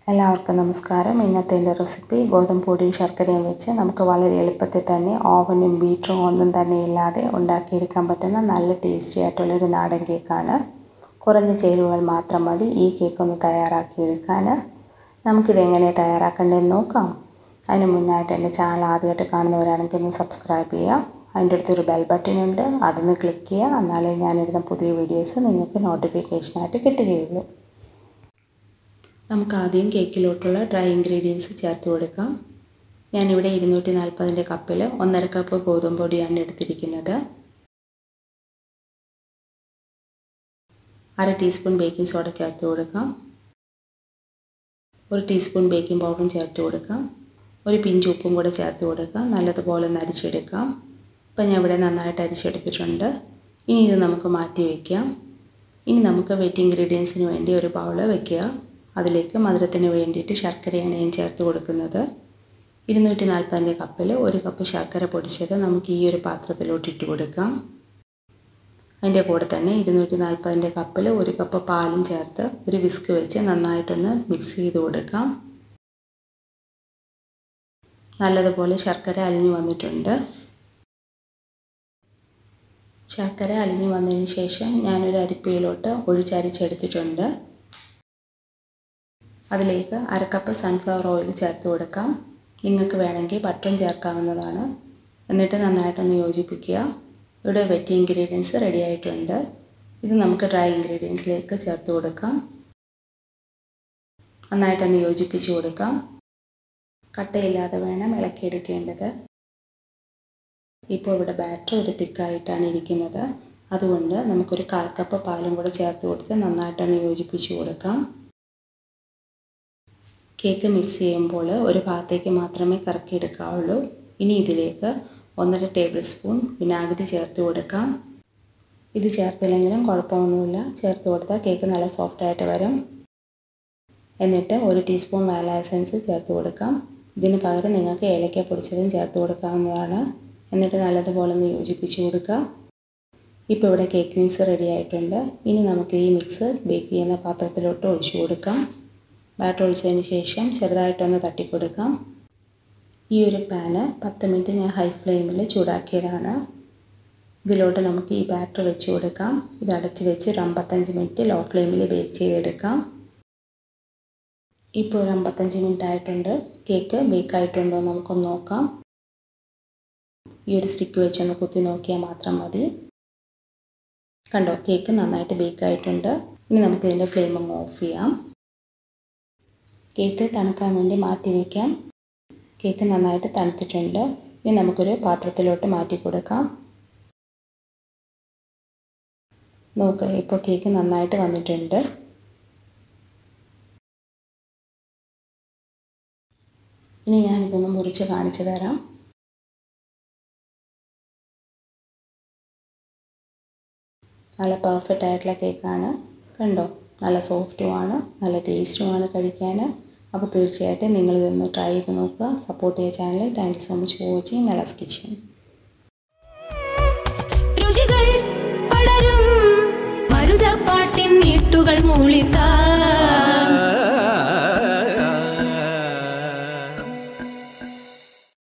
എല്ലാവർക്കും നമസ്കാരം ഇന്നത്തെ എൻ്റെ റെസിപ്പി ഗോതമ്പ് പൊടിയും ശർക്കരയും വെച്ച് നമുക്ക് വളരെ എളുപ്പത്തിൽ തന്നെ ഓവനും ബീറ്ററും ഒന്നും തന്നെ ഇല്ലാതെ ഉണ്ടാക്കിയെടുക്കാൻ പറ്റുന്ന നല്ല ടേസ്റ്റി ആയിട്ടുള്ളൊരു നാടൻ കേക്കാണ് കുറഞ്ഞ ചേരുവകൾ മാത്രം മതി ഈ കേക്ക് ഒന്ന് തയ്യാറാക്കിയെടുക്കാൻ നമുക്കിതെങ്ങനെ തയ്യാറാക്കേണ്ടതെന്ന് നോക്കാം അതിന് മുന്നായിട്ട് എൻ്റെ ചാനൽ ആദ്യമായിട്ട് കാണുന്നവരാണെങ്കിൽ ഒന്ന് സബ്സ്ക്രൈബ് ചെയ്യുക അതിൻ്റെ അടുത്തൊരു ബെൽ ബട്ടൺ ഉണ്ട് അതൊന്ന് ക്ലിക്ക് ചെയ്യുക എന്നാലേ ഞാനിടുന്ന പുതിയ വീഡിയോസ് നിങ്ങൾക്ക് നോട്ടിഫിക്കേഷനായിട്ട് കിട്ടുകയുള്ളൂ നമുക്ക് ആദ്യം കേക്കിലോട്ടുള്ള ഡ്രൈ ഇൻഗ്രീഡിയൻസ് ചേർത്ത് കൊടുക്കാം ഞാനിവിടെ ഇരുന്നൂറ്റി നാൽപ്പതിൻ്റെ കപ്പിൽ ഒന്നര കപ്പ് ഗോതമ്പ് പൊടിയാണ് എടുത്തിരിക്കുന്നത് അര ടീസ്പൂൺ ബേക്കിംഗ് സോഡ ചേർത്ത് കൊടുക്കാം ഒരു ടീസ്പൂൺ ബേക്കിംഗ് പൗഡറും ചേർത്ത് കൊടുക്കാം ഒരു പിഞ്ച് ഉപ്പും കൂടെ ചേർത്ത് കൊടുക്കാം നല്ലതുപോലെ ഒന്ന് അരിച്ചെടുക്കാം ഇപ്പം ഞാൻ ഇവിടെ നന്നായിട്ട് അരിച്ചെടുത്തിട്ടുണ്ട് ഇനി ഇത് നമുക്ക് മാറ്റി വയ്ക്കാം ഇനി നമുക്ക് വെറ്റ് ഇൻഗ്രീഡിയൻസിന് വേണ്ടി ഒരു ബൗള് വെക്കുക അതിലേക്ക് മധുരത്തിന് വേണ്ടിയിട്ട് ശർക്കരയാണ് ഞാൻ ചേർത്ത് കൊടുക്കുന്നത് ഇരുന്നൂറ്റി നാൽപ്പതിൻ്റെ കപ്പിൽ ഒരു കപ്പ് ശർക്കര പൊടിച്ചത് നമുക്ക് ഈ ഒരു പാത്രത്തിലോട്ട് ഇട്ട് കൊടുക്കാം അതിൻ്റെ കൂടെ തന്നെ ഇരുന്നൂറ്റി നാൽപ്പതിൻ്റെ കപ്പിൽ ഒരു കപ്പ് പാലും ചേർത്ത് ഒരു വിസ്ക് വെച്ച് നന്നായിട്ടൊന്ന് മിക്സ് ചെയ്ത് കൊടുക്കാം നല്ലതുപോലെ ശർക്കര അലിഞ്ഞു വന്നിട്ടുണ്ട് ശർക്കര അലിഞ്ഞു വന്നതിന് ശേഷം ഞാനൊരു അരിപ്പയിലോട്ട് ഒഴിച്ചരിച്ചെടുത്തിട്ടുണ്ട് അതിലേക്ക് അരക്കപ്പ് സൺഫ്ലവർ ഓയിൽ ചേർത്ത് കൊടുക്കാം നിങ്ങൾക്ക് വേണമെങ്കിൽ ബട്ടറും ചേർക്കാവുന്നതാണ് എന്നിട്ട് നന്നായിട്ടൊന്ന് യോജിപ്പിക്കുക ഇവിടെ വെറ്റ് ഇൻഗ്രീഡിയൻസ് റെഡി ആയിട്ടുണ്ട് ഇത് നമുക്ക് ഡ്രൈ ഇൻഗ്രീഡിയൻസിലേക്ക് ചേർത്ത് കൊടുക്കാം നന്നായിട്ടൊന്ന് യോജിപ്പിച്ച് കൊടുക്കാം കട്ടയില്ലാതെ വേണം ഇളക്കിയെടുക്കേണ്ടത് ഇപ്പോൾ ഇവിടെ ബാറ്റർ ഒരു തിക്കായിട്ടാണ് ഇരിക്കുന്നത് അതുകൊണ്ട് നമുക്കൊരു കാൽ കപ്പ് പാലും കൂടെ ചേർത്ത് കൊടുത്ത് നന്നായിട്ടൊന്ന് യോജിപ്പിച്ച് കൊടുക്കാം കേക്ക് മിക്സ് ചെയ്യുമ്പോൾ ഒരു ഭാഗത്തേക്ക് മാത്രമേ കറക്കിയെടുക്കാവുള്ളൂ ഇനി ഇതിലേക്ക് ഒന്നര ടേബിൾ സ്പൂൺ വിനാഗിരി ചേർത്ത് കൊടുക്കാം ഇത് ചേർത്തില്ലെങ്കിലും കുഴപ്പമൊന്നുമില്ല ചേർത്ത് കൊടുത്താൽ കേക്ക് നല്ല സോഫ്റ്റായിട്ട് വരും എന്നിട്ട് ഒരു ടീസ്പൂൺ വാല എസൻസ് ചേർത്ത് കൊടുക്കാം ഇതിന് പകരം നിങ്ങൾക്ക് ഏലക്ക പൊടിച്ചതും ചേർത്ത് കൊടുക്കാവുന്നതാണ് എന്നിട്ട് നല്ലതുപോലെ ഒന്ന് യോജിപ്പിച്ച് കൊടുക്കുക ഇപ്പോൾ ഇവിടെ കേക്ക് മിക്സ് റെഡി ആയിട്ടുണ്ട് ഇനി നമുക്ക് ഈ മിക്സ് ബേക്ക് ചെയ്യുന്ന പാത്രത്തിലോട്ട് ഒഴിച്ചു കൊടുക്കാം ബാറ്റർ ഒഴിച്ചതിന് ശേഷം ചെറുതായിട്ടൊന്ന് തട്ടിക്കൊടുക്കാം ഈ ഒരു പാന് പത്ത് മിനിറ്റ് ഞാൻ ഹൈ ഫ്ലെയിമിൽ ചൂടാക്കിയതാണ് ഇതിലോട്ട് നമുക്ക് ഈ ബാറ്റർ വെച്ച് കൊടുക്കാം ഇത് അടച്ച് വെച്ച് ഒരു അമ്പത്തഞ്ച് മിനിറ്റ് ലോ ഫ്ലെയിമിൽ ബേക്ക് ചെയ്തെടുക്കാം ഇപ്പോൾ ഒരു അമ്പത്തഞ്ച് മിനിറ്റ് ആയിട്ടുണ്ട് കേക്ക് ബേക്ക് ആയിട്ടുണ്ടോ നമുക്കൊന്ന് നോക്കാം ഈ ഒരു സ്റ്റിക്ക് വെച്ചൊന്ന് കുത്തി നോക്കിയാൽ മാത്രം മതി കണ്ടോ കേക്ക് നന്നായിട്ട് ബേക്ക് ആയിട്ടുണ്ട് ഇനി നമുക്ക് ഇതിൻ്റെ ഫ്ലെയിം അങ്ങ് ഓഫ് ചെയ്യാം കേക്ക് തണുക്കാൻ വേണ്ടി മാറ്റി വയ്ക്കാം കേക്ക് നന്നായിട്ട് തണുത്തിട്ടുണ്ട് ഇനി നമുക്കൊരു പാത്രത്തിലോട്ട് മാറ്റി കൊടുക്കാം നോക്ക് ഇപ്പോൾ കേക്ക് നന്നായിട്ട് വന്നിട്ടുണ്ട് ഇനി ഞാൻ ഇതൊന്ന് മുറിച്ച് കാണിച്ചു തരാം നല്ല പെർഫെക്റ്റ് ആയിട്ടുള്ള കേക്കാണ് കണ്ടോ നല്ല സോഫ്റ്റുമാണ് നല്ല ടേസ്റ്റുമാണ് കഴിക്കാൻ അപ്പോൾ തീർച്ചയായിട്ടും നിങ്ങൾ ഇതൊന്ന് ട്രൈ ചെയ്ത് നോക്കുക സപ്പോർട്ട് ചെയ്യുക channel thank you so much for watching മെലാസ് കിച്ചൻ രുചികൾ പടരും മരുതപ്പാട്ടിൻ വീട്ടുകൾ മൂളിത്താ